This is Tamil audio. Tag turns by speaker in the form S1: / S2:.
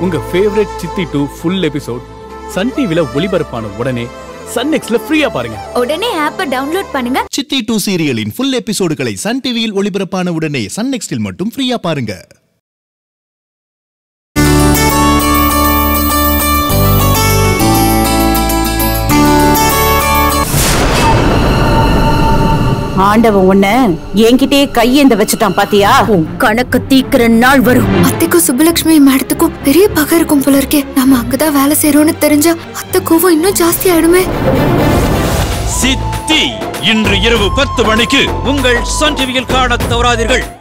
S1: உங்க ஃபேவரட் சித்தி டூ ஃபுல் எபிசோட் சன் டிவில ஒளிபரப்பான உடனே சன் நெக்ஸ்ட்ல ஃப்ரீயா பாருங்க
S2: உடனே ஆப்பை டவுன்லோட் பண்ணுங்க
S3: சித்தி டூ சீரியலின் ஃபுல் எபிசோடுகளை சன் டிவியில் ஒளிபரப்பான உடனே சன் நெக்ஸ்டில் மட்டும் ஃப்ரீயா பாருங்க
S4: ஆண்டவன் உன்ன என்கிட்டயே கையேந்த வச்சுட்டான் பாத்தியா உன் கணக்கு தீக்கிற நாள் வரும்
S2: அத்தைக்கும் சுப்புலட்சுமி மேடத்துக்கும் பெரிய பகை இருக்கும் போல இருக்கே நம்ம அங்கதான் வேலை செய்யறோம்னு தெரிஞ்சா அத்தை கோவம் இன்னும் ஜாஸ்தி ஆயிடுமே
S5: சித்தி இன்று இரவு பத்து மணிக்கு உங்கள் சன் டிவியில் காணத் தவறாதீர்கள்